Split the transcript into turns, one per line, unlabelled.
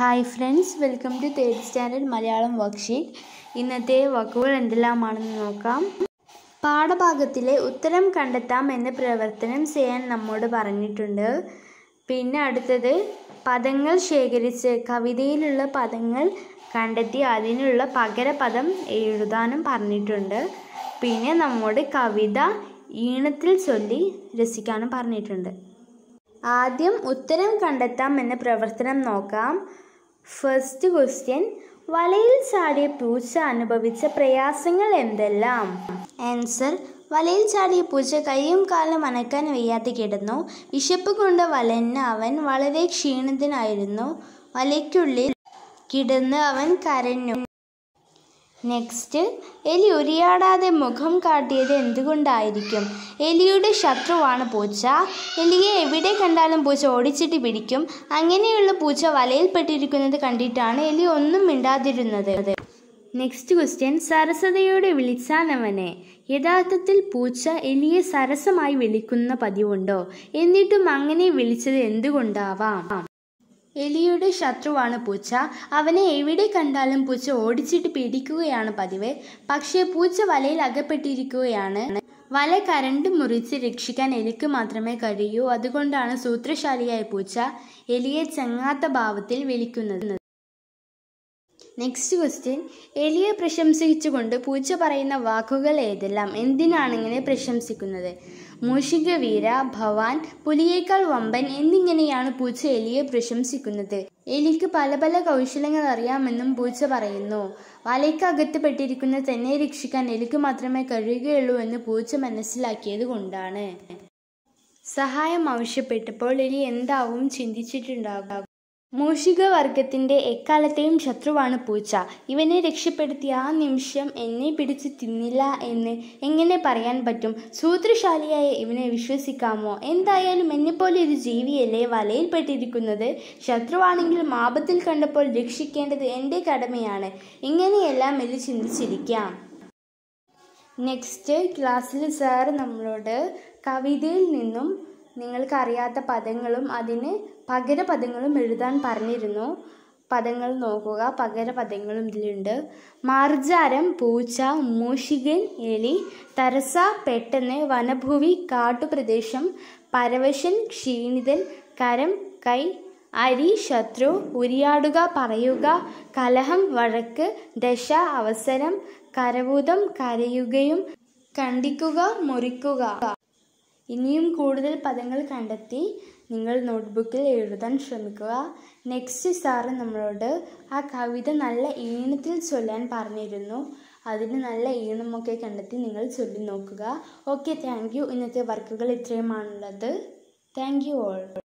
hi friends welcome to third standard Malayalam worksheet ഇന്നത്തെ വാക്കുകൾ എന്തെല്ലാമാണെന്ന് നോക്കാം പാഠഭാഗത്തിലെ ഉത്തരം കണ്ടെത്താം എന്ന പ്രവർത്തനം ചെയ്യാൻ നമ്മോട് പറഞ്ഞിട്ടുണ്ട് പിന്നെ അടുത്തത് പദങ്ങൾ ശേഖരിച്ച് കവിതയിലുള്ള പദങ്ങൾ കണ്ടെത്തി അതിനുള്ള പകരപദം എഴുതാനും പറഞ്ഞിട്ടുണ്ട് പിന്നെ നമ്മോട് കവിത ഈണത്തിൽ ചൊല്ലി രസിക്കാനും പറഞ്ഞിട്ടുണ്ട് ആദ്യം ഉത്തരം കണ്ടെത്താം എന്ന പ്രവർത്തനം നോക്കാം ഫസ്റ്റ് ക്വസ്റ്റ്യൻ വലയിൽ ചാടിയ പൂച്ച അനുഭവിച്ച പ്രയാസങ്ങൾ എന്തെല്ലാം ആൻസർ വലയിൽ ചാടിയ പൂച്ച കൈയും കാലും അനക്കാൻ വയ്യാതെ കിടന്നു വിശപ്പ് കൊണ്ട് വലഞ്ഞ അവൻ വളരെ ക്ഷീണിതനായിരുന്നു വലയ്ക്കുള്ളിൽ കിടന്ന് അവൻ കരഞ്ഞു നെക്സ്റ്റ് എലി ഉരിയാടാതെ മുഖം കാട്ടിയത് എന്തുകൊണ്ടായിരിക്കും എലിയുടെ ശത്രുവാണ് പൂച്ച എലിയെ എവിടെ കണ്ടാലും പൂച്ച ഓടിച്ചിട്ട് പിടിക്കും അങ്ങനെയുള്ള പൂച്ച വലയിൽപ്പെട്ടിരിക്കുന്നത് കണ്ടിട്ടാണ് എലി ഒന്നും മിണ്ടാതിരുന്നത് നെക്സ്റ്റ് ക്വസ്റ്റ്യൻ സരസതയോടെ വിളിച്ചാനവനെ യഥാർത്ഥത്തിൽ പൂച്ച എലിയെ സരസമായി വിളിക്കുന്ന പതിവുണ്ടോ എന്നിട്ടും അങ്ങനെ വിളിച്ചത് എന്തുകൊണ്ടാവാം എലിയുടെ ശത്രുവാണ് പൂച്ച അവനെ എവിടെ കണ്ടാലും പൂച്ച ഓടിച്ചിട്ട് പിടിക്കുകയാണ് പതിവ് പക്ഷേ പൂച്ച വലയിൽ അകപ്പെട്ടിരിക്കുകയാണ് വല കരണ്ട് മുറിച്ച് രക്ഷിക്കാൻ എലിക്ക് മാത്രമേ കഴിയൂ അതുകൊണ്ടാണ് സൂത്രശാലിയായ പൂച്ച എലിയെ ചങ്ങാത്ത ഭാവത്തിൽ വിളിക്കുന്നത് നെക്സ്റ്റ് ക്വസ്റ്റ്യൻ എലിയെ പ്രശംസിച്ചുകൊണ്ട് പൂച്ച പറയുന്ന വാക്കുകൾ ഏതെല്ലാം എന്തിനാണ് ഇങ്ങനെ പ്രശംസിക്കുന്നത് മൂഷിക വീര ഭവാൻ പുലിയേക്കാൾ വമ്പൻ എന്നിങ്ങനെയാണ് പൂച്ച എലിയെ പ്രശംസിക്കുന്നത് എലിക്ക് പല പല കൗശലങ്ങൾ അറിയാമെന്നും പൂച്ച പറയുന്നു വലയ്ക്കകത്ത് പെട്ടിരിക്കുന്ന തന്നെ രക്ഷിക്കാൻ എലിക്ക് മാത്രമേ കഴിയുകയുള്ളൂ എന്ന് പൂച്ച മനസ്സിലാക്കിയത് കൊണ്ടാണ് സഹായം ആവശ്യപ്പെട്ടപ്പോൾ എലി എന്താവും ചിന്തിച്ചിട്ടുണ്ടാകും മൂഷിക വർഗത്തിന്റെ എക്കാലത്തെയും ശത്രുവാണ് പൂച്ച ഇവനെ രക്ഷപ്പെടുത്തിയ ആ നിമിഷം എന്നെ പിടിച്ച് തിന്നില്ല എന്ന് എങ്ങനെ പറയാൻ പറ്റും സൂത്രശാലിയായ ഇവനെ വിശ്വസിക്കാമോ എന്തായാലും എന്നെപ്പോലെ ഒരു ജീവിയല്ലേ വലയിൽപ്പെട്ടിരിക്കുന്നത് ശത്രുവാണെങ്കിലും ആപത്തിൽ കണ്ടപ്പോൾ രക്ഷിക്കേണ്ടത് എൻ്റെ കടമയാണ് ഇങ്ങനെയെല്ലാം എല്ലി ചിന്തിച്ചിരിക്കാം നെക്സ്റ്റ് ക്ലാസ്സിൽ സാർ നമ്മളോട് കവിതയിൽ നിന്നും നിങ്ങൾക്കറിയാത്ത പദങ്ങളും അതിന് പകരപദങ്ങളും എഴുതാൻ പറഞ്ഞിരുന്നു പദങ്ങൾ നോക്കുക പകരപദങ്ങളും ഇതിലുണ്ട് മാർജാരം പൂച്ച മൂഷികൻ എലി തരസ പെട്ടെന്ന് വനഭൂവി കാട്ടുപ്രദേശം പരവശൻ ക്ഷീണിതൻ കരം കൈ അരി ശത്രു ഉരിയാടുക പറയുക കലഹം വഴക്ക് ദശ അവസരം കരഭൂതം കരയുകയും കണ്ടിക്കുക മുറിക്കുക ഇനിയും കൂടുതൽ പദങ്ങൾ കണ്ടെത്തി നിങ്ങൾ നോട്ട്ബുക്കിൽ എഴുതാൻ ശ്രമിക്കുക നെക്സ്റ്റ് സാറ് നമ്മളോട് ആ കവിത നല്ല ഈണത്തിൽ ചൊല്ലാൻ പറഞ്ഞിരുന്നു അതിന് നല്ല ഈണമൊക്കെ കണ്ടെത്തി നിങ്ങൾ ചൊല്ലി നോക്കുക ഓക്കെ താങ്ക് യു ഇന്നത്തെ വർക്കുകൾ ഇത്രയുമാണുള്ളത് താങ്ക് യു ഓൾ